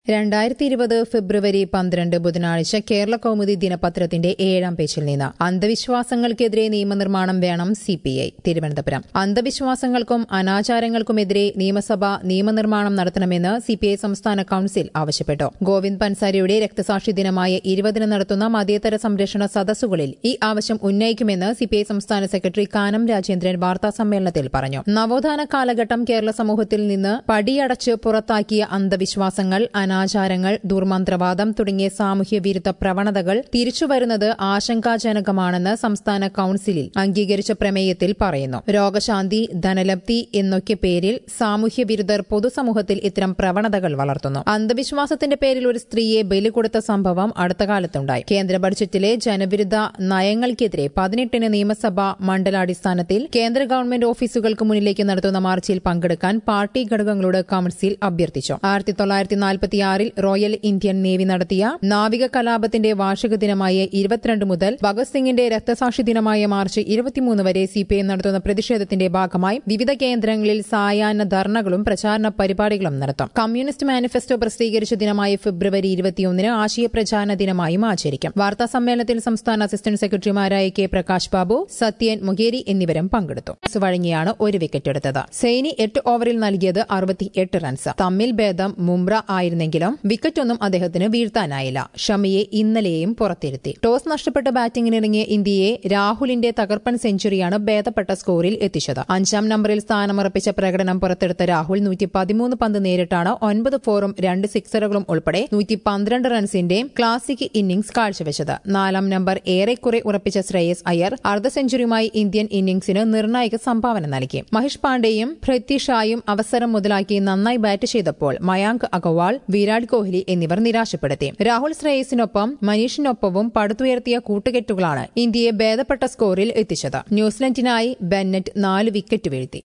രണ്ടായിരത്തി ഇരുപത് ഫെബ്രുവരി പന്ത്രണ്ട് ബുധനാഴ്ച കേരള കൗമുദി ദിനപത്രത്തിന്റെ ഏഴാം പേജിൽ നിന്ന് അന്ധവിശ്വാസങ്ങൾക്കെതിരെ നിയമനിർമ്മാണം വേണം സിപിഐ തിരുവനന്തപുരം അന്ധവിശ്വാസങ്ങൾക്കും അനാചാരങ്ങൾക്കുമെതിരെ നിയമസഭ നിയമനിർമ്മാണം നടത്തണമെന്ന് സിപിഐ സംസ്ഥാന കൌൺസിൽ ആവശ്യപ്പെട്ടു ഗോവിന്ദ് പൻസാരിയുടെ രക്തസാക്ഷി ദിനമായ ഇരുപതിന് നടത്തുന്ന മതേതര സംരക്ഷണ സദസ്സുകളിൽ ഈ ആവശ്യം ഉന്നയിക്കുമെന്ന് സിപിഐ സംസ്ഥാന സെക്രട്ടറി കാനം രാജേന്ദ്രൻ വാർത്താസമ്മേളനത്തിൽ പറഞ്ഞു നവോത്ഥാന കാലഘട്ടം കേരള സമൂഹത്തിൽ നിന്ന് പടിയടച്ച് പുറത്താക്കിയ അന്ധവിശ്വാസങ്ങൾ അനാചാരങ്ങൾ ദുർമന്ത്രവാദം തുടങ്ങിയ സാമൂഹ്യ വിരുദ്ധ പ്രവണതകൾ തിരിച്ചുവരുന്നത് ആശങ്കാജനകമാണെന്ന് സംസ്ഥാന കൌൺസിലിൽ അംഗീകരിച്ച പ്രമേയത്തിൽ പറയുന്നു രോഗശാന്തി ധനലബ്ധി എന്നൊക്കെ പേരിൽ സാമൂഹ്യ വിരുദ്ധർ പൊതുസമൂഹത്തിൽ ഇത്തരം പ്രവണതകൾ വളർത്തുന്നു അന്ധവിശ്വാസത്തിന്റെ പേരിൽ ഒരു സ്ത്രീയെ ബലി കൊടുത്ത സംഭവം അടുത്ത കാലത്തുണ്ടായി കേന്ദ്ര ബഡ്ജറ്റിലെ ജനവിരുദ്ധ നയങ്ങൾക്കെതിരെ പതിനെട്ടിന് നിയമസഭാ മണ്ഡലാടിസ്ഥാനത്തിൽ കേന്ദ്ര ഗവൺമെന്റ് ഓഫീസുകൾക്ക് മുന്നിലേക്ക് നടത്തുന്ന മാർച്ചിൽ പങ്കെടുക്കാൻ പാർട്ടി ഘടകങ്ങളോട് കൌൺസിൽ അഭ്യർത്ഥിച്ചു ആയിരത്തി തൊള്ളായിരത്തി നാൽപ്പത്തിയാറിൽ റോയൽ ഇന്ത്യൻ നേവി നടത്തിയ നാവിക കലാപത്തിന്റെ വാർഷിക ദിനമായ ഇരുപത്തിരണ്ട് മുതൽ ഭഗത് സിംഗിന്റെ രക്തസാക്ഷി ദിനമായ മാർച്ച് ഇരുപത്തിമൂന്ന് വരെ സിപിഐ നടത്തുന്ന പ്രതിഷേധത്തിന്റെ ഭാഗമായി വിവിധ കേന്ദ്രങ്ങളിൽ സായാഹ്ന ധർണകളും പ്രചാരണ പരിപാടികളും നടത്തും കമ്മ്യൂണിസ്റ്റ് മാനിഫെസ്റ്റോ പ്രസിദ്ധീകരിച്ച ദിനമായ ഫെബ്രുവരി ഇരുപത്തിയൊന്നിന് ആശയ പ്രചാരണ ദിനമായും ആചരിക്കും വാർത്താ സമ്മേളനത്തിൽ സംസ്ഥാന അസിസ്റ്റന്റ് സെക്രട്ടറിമാരായ കെ പ്രകാശ് ബാബു സത്യൻ മുഖേരി എന്നിവരും പങ്കെടുത്തു വഴങ്ങിയാണ് ഒരു വിക്കറ്റ് എടുത്തത് സൈനി എട്ട് ഓവറിൽ നൽകിയത് അറുപത്തിയെട്ട് റൺസ് തമ്മിൽ ഭേദം മുംബ്ര ആയിരുന്നെങ്കിലും വിക്കറ്റൊന്നും അദ്ദേഹത്തിന് വീഴ്ത്താനായില്ല ഷമിയെ ഇന്നലെയും പുറത്തിരുത്തി ടോസ് നഷ്ടപ്പെട്ട് ബാറ്റിംഗിനിറങ്ങിയ ഇന്ത്യയെ രാഹുലിന്റെ തകർപ്പൻ സെഞ്ചുറിയാണ് ഭേദപ്പെട്ട സ്കോറിൽ എത്തിച്ചത് അഞ്ചാം നമ്പറിൽ സ്ഥാനമുറപ്പിച്ച പ്രകടനം പുറത്തെടുത്ത രാഹുൽ നൂറ്റി പതിമൂന്ന് പന്ത് നേരിട്ടാണ് ഒൻപത് ഫോറും രണ്ട് സിക്സറുകളും ഉൾപ്പെടെ നൂറ്റി പന്ത്രണ്ട് റൺസിന്റെ ക്ലാസിക് ഇന്നിംഗ്സ് കാഴ്ചവെച്ചത് നാലാം നമ്പർ ഏറെക്കുറെ ഉറപ്പിച്ച ശ്രേയസ് അയ്യർ അർദ്ധ സെഞ്ചുറിയുമായി ഇന്ത്യൻ ഇന്നിംഗ്സിന് നിർണായക സംഭാവന നൽകി മഹേഷ് പാണ്ഡെയും പൃഥ്വി ഷായും അവസരം മുതലാക്കി നന്നായി ബാറ്റ് ചെയ്തപ്പോൾ മയാങ്ക് അഗർവാൾ വിരാട് കോഹ്ലി എന്നിവർ നിരാശപ്പെടുത്തി രാഹുൽ ശ്രേയസിനൊപ്പം മനീഷിനൊപ്പവും പടുത്തുയർത്തിയ കൂട്ടുകെട്ടുകളാണ് ഇന്ത്യയെ ഭേദപ്പെട്ട സ്കോറിൽ എത്തിച്ചത് ന്യൂസിലൻഡിനായി ബെന്നറ്റ് നാല് വിക്കറ്റ് വീഴ്ത്തി